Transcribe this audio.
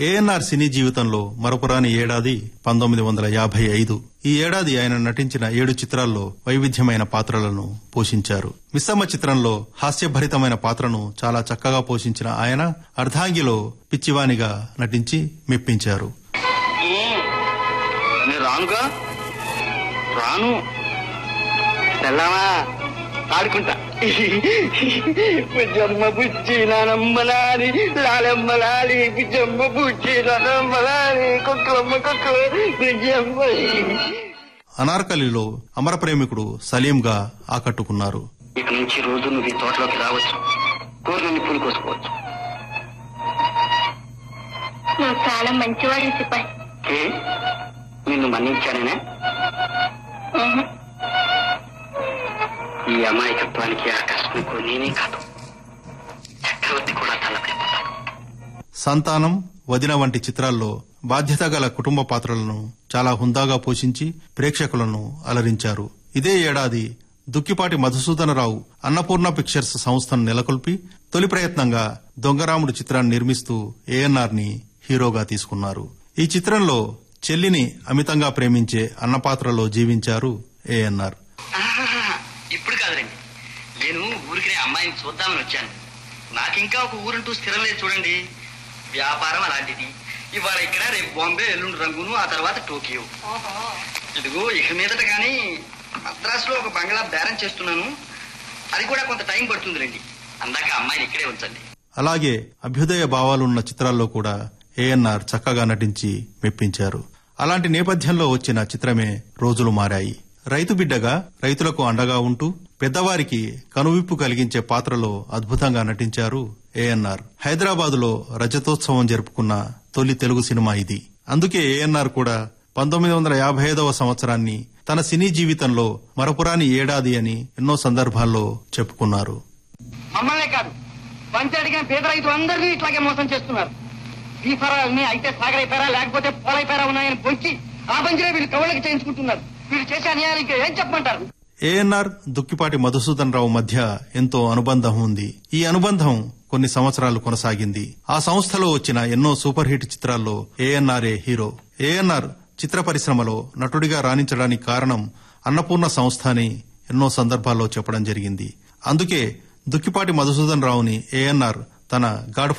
ఏఎన్ఆర్ సినీ జీవితంలో మరపురాని ఏడాది పంతొమ్మిది వందల యాభై ఐదు ఈ ఏడాది ఆయన నటించిన ఏడు చిత్రాల్లో వైవిధ్యమైన పాత్రలను పోషించారు మిస్సమ్మ చిత్రంలో హాస్యభరితమైన పాత్రను చాలా చక్కగా పోషించిన ఆయన అర్ధాంగిలో పిచ్చివానిగా నటించి మెప్పించారు నేను రానుగా రాను తెల్లమా ఆడుకుంటా బుజ్జమ్మ బుజ్జి నానమ్మలాలి లాలమ్మలాలి బుజ్జమ్మ బుజ్జి నానమ్మలాలి కుక్కలమ్మ కుక్కలు బుజ్జమ్మ అనార్కలిలో అమర ప్రేమికుడు సలీంగా ఆకట్టుకున్నారు ఇక నుంచి రోజు నువ్వు ఈ తోటలోకి రావచ్చు కూరని పూలు కోసుకోవచ్చు నువ్వు చాలా మంచివాడు సిపాయి ఏ నిన్ను మన్నించానేనా ఉహు. ఈ అమాయకత్వానికి ఆకర్షణకు నేనే కాదు చక్రవర్తి కూడా తల్లబడిపోతాడు సంతానం వదిన వంటి చిత్రాల్లో బాధ్యత గల కుటుంబ పాత్రలను చాలా హుందాగా పోషించి ప్రేక్షకులను అలరించారు ఇదే ఏడాది దుక్కిపాటి మధుసూదనరావు అన్నపూర్ణ పిక్చర్స్ సంస్థను నెలకొల్పి తొలి ప్రయత్నంగా దొంగరాముడు చిత్రాన్ని నిర్మిస్తూ ఏఎన్ఆర్ ని హీరోగా తీసుకున్నారు ఈ చిత్రంలో చెల్లిని అమితంగా ప్రేమించే అన్న పాత్రలో జీవించారు ఏఎన్ఆర్ ఆహాహా, ఇప్పుడు కాదురండి నేను ఊరికి అమ్మాయిని చూద్దామని వచ్చాను నాకింకా ఒక ఊరంటూ స్థిరం లేదు చూడండి వ్యాపారం అలాంటిది ఇవాళ ఇక్కడ రేపు బాంబే ఎల్లుండి రంగును ఆ తర్వాత టోకియో ఇదిగో ఇక మీదట కానీ మద్రాసులో ఒక బంగ్లా బేరం చేస్తున్నాను అది కూడా కొంత టైం పడుతుంది రండి అందాక అమ్మాయిని ఇక్కడే ఉంచండి అలాగే అభ్యుదయ భావాలున్న చిత్రాల్లో కూడా ఏఎన్ఆర్ చక్కగా నటించి మెప్పించారు అలాంటి నేపథ్యంలో వచ్చిన చిత్రమే రోజులు మారాయి రైతు బిడ్డగా రైతులకు అండగా ఉంటూ పెద్దవారికి కనువిప్పు కలిగించే పాత్రలో అద్భుతంగా నటించారు ఏఎన్ఆర్ హైదరాబాదులో రజతోత్సవం జరుపుకున్న తొలి తెలుగు సినిమా ఇది అందుకే ఏఎన్ఆర్ కూడా పంతొమ్మిది వందల యాభై ఐదవ సంవత్సరాన్ని తన సినీ జీవితంలో మరపురాని ఏడాది అని ఎన్నో సందర్భాల్లో చెప్పుకున్నారు మమ్మల్నే కాదు పంచాడిగా పేద రైతులు అందరినీ ఇట్లాగే మోసం చేస్తున్నారు ఈ ఫరాలని అయితే సాగరైపోయారా లేకపోతే పోలైపోయారా ఉన్నాయని పొంచి ఆ పంచలే వీళ్ళు కవుళ్ళకి చేయించుకుంటున్నారు వీళ్ళు చేసే అన్యాయానికి ఏం చెప్పమంటారు ఏఎన్ఆర్ దుక్కిపాటి మధుసూదన్ రావు మధ్య ఎంతో అనుబంధం ఉంది ఈ అనుబంధం కొన్ని సంవత్సరాలు కొనసాగింది ఆ సంస్థలో వచ్చిన ఎన్నో సూపర్ హిట్ చిత్రాల్లో ఏఎన్ఆర్ఏ హీరో ఏఎన్ఆర్ చిత్ర పరిశ్రమలో నటుడిగా రాణించడానికి కారణం అన్నపూర్ణ సంస్థ అని ఎన్నో సందర్భాల్లో చెప్పడం జరిగింది అందుకే దుక్కిపాటి మధుసూదన్ రావుని ఏఎన్ఆర్ తన గాడ్